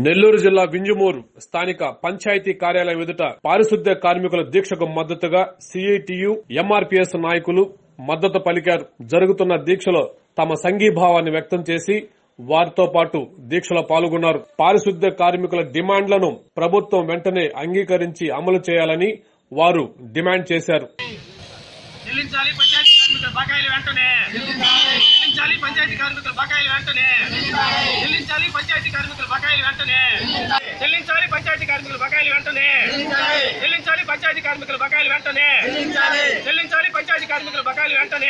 నెల్లూరు జిల్లా వింజమూరు స్థానిక పంచాయతీ కార్యాలయం ఎదుట పారిశుద్ధ్య కార్మికుల దీక్షకు మద్దతుగా సిఐటియు ఎంఆర్పీఎస్ నాయకులు మద్దతు పలికారు జరుగుతున్న దీక్షలో తమ సంఘీభావాన్ని వ్యక్తం చేసి వారితో పాటు దీక్షలో పాల్గొన్నారు పారిశుద్ధ్య కార్మికుల డిమాండ్లను ప్రభుత్వం వెంటనే అంగీకరించి అమలు చేయాలని వారు డిమాండ్ చేశారు చెల్లించాలి పంచాయతీ కార్మికుల బకాయిలు వెంటనే చెల్లించాలి పంచాయతీ కార్మికుల బకాయిలు వెంటనే చెల్లించాలి పంచాయతీ కార్మికుల బకాయిలు వెంటనే చెల్లించాలి పంచాయతీ కార్మికుల బకాయిలు వెంటనే చెల్లించాలి పంచాయతీ కార్మికుల బకాయిలు వెంటనే చెల్లించాలి పంచాయతీ కార్మికుల బకాయిలు వెంటనే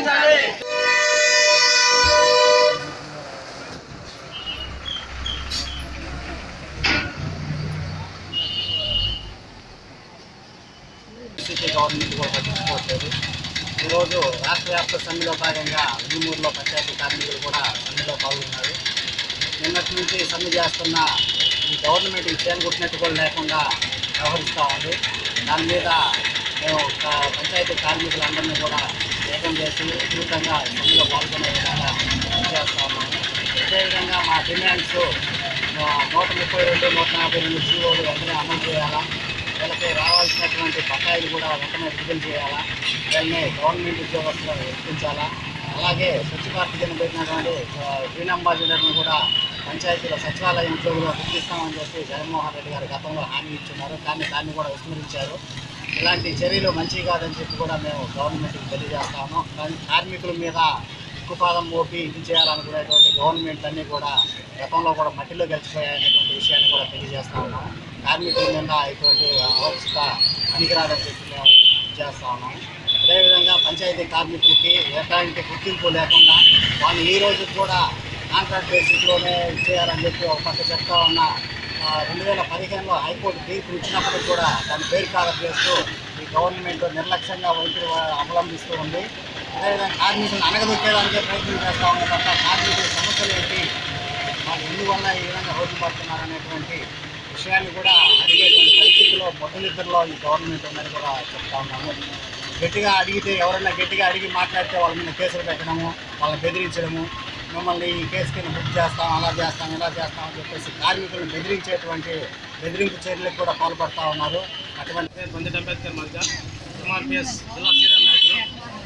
సిటీ గవర్నమెంట్ కూడా పట్టించుకోవట్లేదు ఈరోజు రాష్ట్ర వ్యాప్త సమ్మెలో భాగంగా విమూరులో పంచాయతీ కార్మికులు కూడా సమ్మెలో పాల్గొన్నారు నిన్నటి నుంచి సమ్మె చేస్తున్న ఈ గవర్నమెంట్ చేయని కొట్టినట్టు కూడా లేకుండా వ్యవహరిస్తూ ఉంది దాని మీద మేము క- పంచాయతీ కార్మికులందరినీ కూడా ఏకం చేసి విస్తృతంగా సమ్మెలో పాల్గొనే విధంగా చేస్తూ ఉన్నాము అదేవిధంగా మా డిమాండ్స్ ఆ, నూట ముప్పై రెండు నూట యాభై రెండు జీవోలు వెంటనే అమలు చేయాలా వీళ్ళకి రావాల్సినటువంటి బకాయిలు కూడా వెంటనే విడుదల చేయాలా వీళ్ళని గవర్నమెంట్ ఉద్యోగస్తులు గుర్తించాలా అలాగే స్వచ్ఛ భారత్ కింద పెట్టినటువంటి ఆ, గ్రీన్ అంబాసిడర్ను కూడా పంచాయతీల సచివాలయ ఉద్యోగులు గుర్తిస్తామని చెప్పి జగన్మోహన్ రెడ్డి గారు గతంలో హామీ ఇచ్చున్నారు కానీ దాన్ని కూడా విస్మరించారు ఇలాంటి చర్యలు మంచివి కాదని చెప్పి కూడా మేము గవర్నమెంట్కి తెలియజేస్తాము కానీ కార్మికుల మీద ఉక్కుపాదం మోపి ఇది చేయాలనుకునేటువంటి గవర్నమెంట్ అన్నీ కూడా గతంలో కూడా మట్టిలో గెలిచిపోయాయనేటువంటి విషయాన్ని కూడా తెలియజేస్తా ఉన్నాం కార్మికుల మీద ఇటువంటి అవస్థ పనికిరాదని చెప్పి మేము చేస్తా ఉన్నాం అదేవిధంగా పంచాయతీ కార్మికులకి ఎలాంటి గుర్తింపు లేకుండా వాళ్ళు ఈ రోజు కూడా కాంట్రాక్ట్ బేసిస్లోనే చేయాలని చెప్పి ఒక పక్క చెప్తా ఉన్న ఆ, రెండు వేల పదిహేనులో హైకోర్టు తీర్పు ఇచ్చినప్పటికి కూడా దాన్ని పేరు కాలం చేస్తూ ఈ గవర్నమెంట్ నిర్లక్ష్యంగా వైఖరి అవలంబిస్తూ ఉంది అదేవిధంగా కార్మికులను అనగదొక్కేదానికే ప్రయత్నం చేస్తూ ఉంది తప్ప కార్మికుల సమస్యలు ఏంటి వాళ్ళు ఎందువల్ల ఈ విధంగా రోడ్డు పడుతున్నారు అనేటువంటి విషయాన్ని కూడా అడిగేటువంటి పరిస్థితిలో మొట్టలిద్దరిలో ఈ గవర్నమెంట్ ఉందని కూడా చెప్తా ఉన్నాము గట్టిగా అడిగితే ఎవరైనా గట్టిగా అడిగి మాట్లాడితే వాళ్ళ మీద కేసులు పెట్టడము వాళ్ళని బెదిరించడము మిమ్మల్ని ఈ కేసు కింద బుక్ చేస్తాం అలా చేస్తాం ఇలా చేస్తాం అని చెప్పేసి కార్మికులను బెదిరించేటువంటి బెదిరింపు చర్యలకు కూడా పాల్పడతా ఉన్నారు అటువంటి పేరు బందెట్ అంబేద్కర్ మధ్య ఎంఆర్పిఎస్ జిల్లా సీనియర్ నాయకులు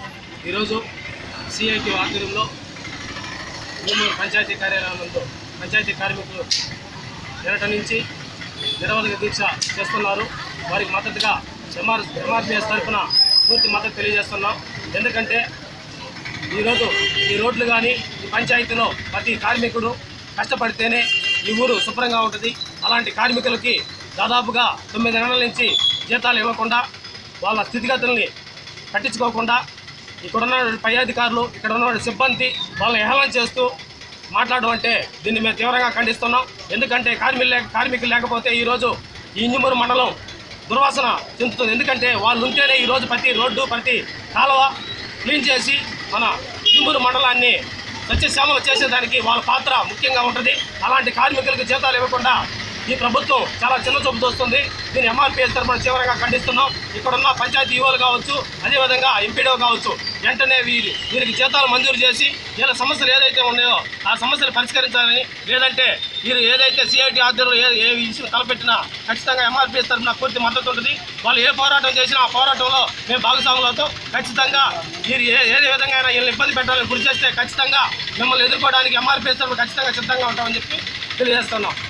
ఈరోజు సిఐటి ఆధ్వర్యంలో భూమూరు పంచాయతీ కార్యాలయం నందు పంచాయతీ కార్మికులు నిరట నుంచి నిరవధిక దీక్ష చేస్తున్నారు వారికి మద్దతుగా ఎంఆర్ ఎంఆర్పిఎస్ తరఫున పూర్తి మద్దతు తెలియజేస్తున్నాం ఎందుకంటే ఈరోజు ఈ రోడ్లు కానీ ఈ పంచాయతీలో ప్రతి కార్మికుడు కష్టపడితేనే ఈ ఊరు శుభ్రంగా ఉంటుంది అలాంటి కార్మికులకి దాదాపుగా తొమ్మిది నెలల నుంచి జీతాలు ఇవ్వకుండా వాళ్ళ స్థితిగతుల్ని పట్టించుకోకుండా ఇక్కడ ఉన్న పై అధికారులు ఇక్కడ ఉన్న సిబ్బంది వాళ్ళని హేళన చేస్తూ మాట్లాడడం అంటే దీన్ని మేము తీవ్రంగా ఖండిస్తున్నాం ఎందుకంటే కార్మికులు లేక కార్మికులు లేకపోతే ఈరోజు ఈ ఇంజమూరు మండలం దుర్వాసన చెందుతుంది ఎందుకంటే వాళ్ళు ఉంటేనే ఈరోజు ప్రతి రోడ్డు ప్రతి కాలువ క్లీన్ చేసి మన ఇంజమూరు మండలాన్ని సత్యశ్యామలు చేసేదానికి వాళ్ళ పాత్ర ముఖ్యంగా ఉంటుంది అలాంటి కార్మికులకు జీతాలు ఇవ్వకుండా ఈ ప్రభుత్వం చాలా చిన్న చూపు చూస్తుంది దీన్ని ఎంఆర్పీఎస్ తరఫున తీవ్రంగా ఖండిస్తున్నాం ఇక్కడ ఉన్న పంచాయతీ ఈవోలు కావచ్చు అదేవిధంగా ఎంపీడో కావచ్చు వెంటనే వీరి వీరికి జీతాలు మంజూరు చేసి వీళ్ళ సమస్యలు ఏదైతే ఉన్నాయో ఆ సమస్యలు పరిష్కరించాలని లేదంటే వీరు ఏదైతే సిఐటి ఆధ్వర్యంలో ఏ ఏ విషయం తలపెట్టినా ఖచ్చితంగా ఎంఆర్పీఎస్ తరఫున పూర్తి మద్దతు ఉంటుంది వాళ్ళు ఏ పోరాటం చేసినా ఆ పోరాటంలో మేము భాగస్వాములతో ఖచ్చితంగా వీరు ఏ ఏ విధంగా అయినా వీళ్ళని ఇబ్బంది పెట్టాలని గురి చేస్తే ఖచ్చితంగా మిమ్మల్ని ఎదుర్కోవడానికి ఎంఆర్పీఎస్ తరఫున ఖచ్చితంగా సిద్ధంగా ఉంటామని చెప్పి తెలియజేస్తున్నాం